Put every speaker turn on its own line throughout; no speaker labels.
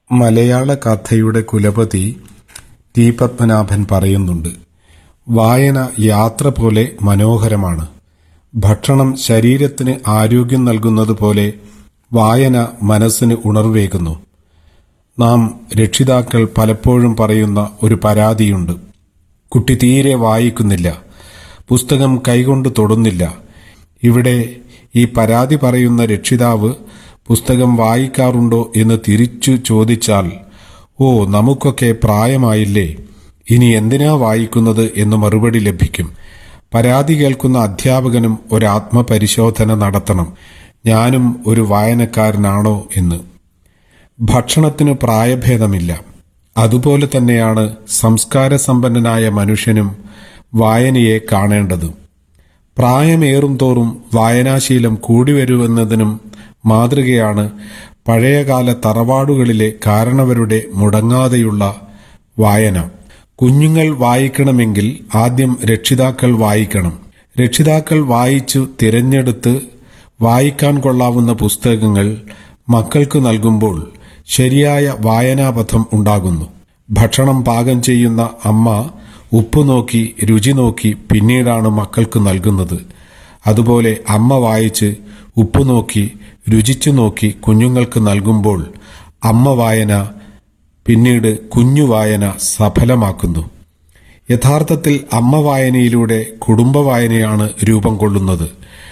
മലയാള കഥയുടെ കുലപതി ടി പത്മനാഭൻ പറയുന്നുണ്ട് വായന യാത്ര പോലെ മനോഹരമാണ് ഭക്ഷണം ശരീരത്തിന് ആരോഗ്യം നൽകുന്നതുപോലെ വായന മനസ്സിന് ഉണർവേകുന്നു നാം രക്ഷിതാക്കൾ പലപ്പോഴും പറയുന്ന ഒരു പരാതിയുണ്ട് കുട്ടി തീരെ വായിക്കുന്നില്ല പുസ്തകം കൈകൊണ്ട് തൊടുന്നില്ല ഇവിടെ ഈ പരാതി പറയുന്ന രക്ഷിതാവ് പുസ്തകം വായിക്കാറുണ്ടോ എന്ന് തിരിച്ചു ചോദിച്ചാൽ ഓ നമുക്കൊക്കെ പ്രായമായില്ലേ ഇനി എന്തിനാ വായിക്കുന്നത് എന്ന് മറുപടി ലഭിക്കും പരാതി കേൾക്കുന്ന അധ്യാപകനും ഒരു ആത്മപരിശോധന നടത്തണം ഞാനും ഒരു വായനക്കാരനാണോ എന്ന് ഭക്ഷണത്തിന് പ്രായഭേദമില്ല അതുപോലെ തന്നെയാണ് സംസ്കാരസമ്പന്നനായ മനുഷ്യനും വായനയെ കാണേണ്ടത് പ്രായമേറും തോറും വായനാശീലം കൂടിവരുമെന്നതിനും മാതൃകയാണ് പഴയകാല തറവാടുകളിലെ കാരണവരുടെ മുടങ്ങാതെയുള്ള വായന കുഞ്ഞുങ്ങൾ വായിക്കണമെങ്കിൽ ആദ്യം രക്ഷിതാക്കൾ വായിക്കണം രക്ഷിതാക്കൾ വായിച്ചു തിരഞ്ഞെടുത്ത് വായിക്കാൻ കൊള്ളാവുന്ന പുസ്തകങ്ങൾ മക്കൾക്ക് നൽകുമ്പോൾ ശരിയായ വായനാപഥം ഉണ്ടാകുന്നു ഭക്ഷണം പാകം ചെയ്യുന്ന അമ്മ ഉപ്പ് നോക്കി രുചി നോക്കി പിന്നീടാണ് മക്കൾക്ക് നൽകുന്നത് അതുപോലെ അമ്മ വായിച്ച് ഉപ്പ് നോക്കി രുചിച്ചു നോക്കി കുഞ്ഞുങ്ങൾക്ക് നൽകുമ്പോൾ അമ്മ വായന പിന്നീട് കുഞ്ഞു വായന സഫലമാക്കുന്നു യഥാർത്ഥത്തിൽ അമ്മ വായനയിലൂടെ കുടുംബ വായനയാണ് രൂപം കൊള്ളുന്നത്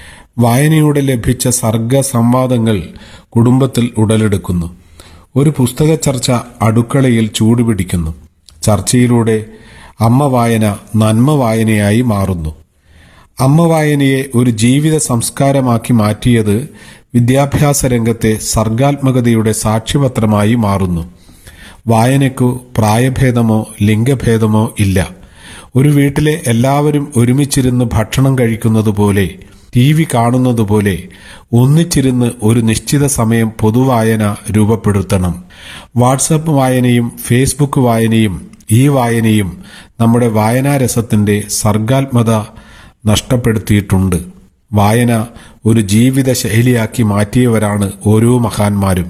വായനയുടെ ലഭിച്ച സർഗ സംവാദങ്ങൾ കുടുംബത്തിൽ ഉടലെടുക്കുന്നു ഒരു പുസ്തക ചർച്ച അടുക്കളയിൽ ചൂടുപിടിക്കുന്നു ചർച്ചയിലൂടെ അമ്മ വായന നന്മ വായനയായി മാറുന്നു അമ്മ വായനയെ ഒരു ജീവിത സംസ്കാരമാക്കി മാറ്റിയത് വിദ്യാഭ്യാസ രംഗത്തെ സർഗാത്മകതയുടെ സാക്ഷ്യപത്രമായി മാറുന്നു വായനയ്ക്കു പ്രായഭേദമോ ലിംഗഭേദമോ ഇല്ല ഒരു വീട്ടിലെ എല്ലാവരും ഒരുമിച്ചിരുന്ന് ഭക്ഷണം കഴിക്കുന്നത് പോലെ ടി വി കാണുന്നത് പോലെ ഒന്നിച്ചിരുന്ന് ഒരു നിശ്ചിത സമയം പൊതുവായന രൂപപ്പെടുത്തണം വാട്സപ്പ് വായനയും ഫേസ്ബുക്ക് വായനയും ഈ വായനയും നമ്മുടെ വായനാരസത്തിന്റെ സർഗാത്മത നഷ്ടപ്പെടുത്തിയിട്ടുണ്ട് വായന ഒരു ജീവിത ശൈലിയാക്കി മാറ്റിയവരാണ് ഓരോ മഹാന്മാരും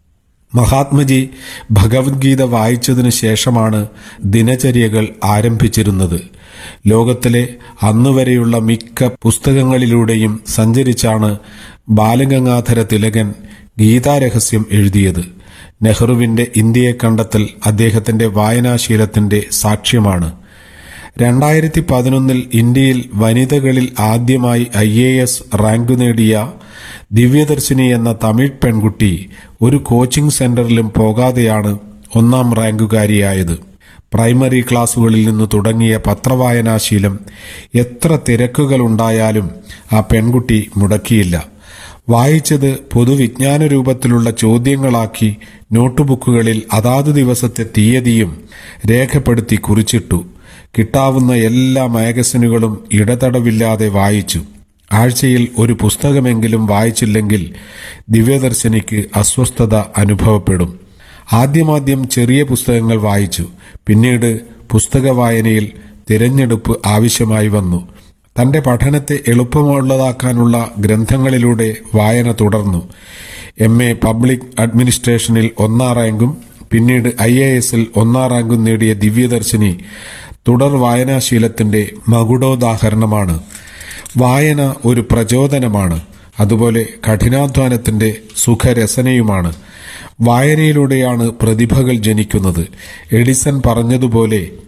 മഹാത്മജി ഭഗവത്ഗീത വായിച്ചതിനു ശേഷമാണ് ദിനചര്യകൾ ആരംഭിച്ചിരുന്നത് ലോകത്തിലെ അന്നുവരെയുള്ള മിക്ക പുസ്തകങ്ങളിലൂടെയും സഞ്ചരിച്ചാണ് ബാലഗംഗാധര തിലകൻ ഗീതാരഹസ്യം എഴുതിയത് നെഹ്റുവിന്റെ ഇന്ത്യയെ കണ്ടെത്തൽ അദ്ദേഹത്തിന്റെ വായനാശീലത്തിന്റെ സാക്ഷ്യമാണ് രണ്ടായിരത്തി പതിനൊന്നിൽ ഇന്ത്യയിൽ വനിതകളിൽ ആദ്യമായി ഐ എ എസ് റാങ്ക് നേടിയ ദിവ്യദർശിനി എന്ന തമിഴ് പെൺകുട്ടി ഒരു കോച്ചിംഗ് സെന്ററിലും പോകാതെയാണ് ഒന്നാം റാങ്കുകാരിയായത് പ്രൈമറി ക്ലാസുകളിൽ നിന്ന് തുടങ്ങിയ പത്രവായനാശീലം എത്ര തിരക്കുകളുണ്ടായാലും ആ പെൺകുട്ടി മുടക്കിയില്ല വായിച്ചത് പൊതുവിജ്ഞാന രൂപത്തിലുള്ള ചോദ്യങ്ങളാക്കി നോട്ടുബുക്കുകളിൽ അതാതു ദിവസത്തെ തീയതിയും രേഖപ്പെടുത്തി കുറിച്ചിട്ടു കിട്ടാവുന്ന എല്ലാ മാഗസിനുകളും ഇടതടവില്ലാതെ വായിച്ചു ആഴ്ചയിൽ ഒരു പുസ്തകമെങ്കിലും വായിച്ചില്ലെങ്കിൽ ദിവ്യദർശനിക്ക് അസ്വസ്ഥത അനുഭവപ്പെടും ആദ്യമാദ്യം ചെറിയ പുസ്തകങ്ങൾ വായിച്ചു പിന്നീട് പുസ്തക വായനയിൽ തിരഞ്ഞെടുപ്പ് ആവശ്യമായി വന്നു തന്റെ പഠനത്തെ എളുപ്പമുള്ളതാക്കാനുള്ള ഗ്രന്ഥങ്ങളിലൂടെ വായന തുടർന്നു എം എ പബ്ലിക് അഡ്മിനിസ്ട്രേഷനിൽ ഒന്നാം റാങ്കും പിന്നീട് ഐ എ എസിൽ ഒന്നാം റാങ്കും നേടിയ ദിവ്യദർശിനി തുടർ വായനാശീലത്തിന്റെ മകുടോദാഹരണമാണ് വായന ഒരു പ്രചോദനമാണ് അതുപോലെ കഠിനാധ്വാനത്തിന്റെ സുഖരസനയുമാണ് വായനയിലൂടെയാണ് പ്രതിഭകൾ ജനിക്കുന്നത് എഡിസൺ പറഞ്ഞതുപോലെ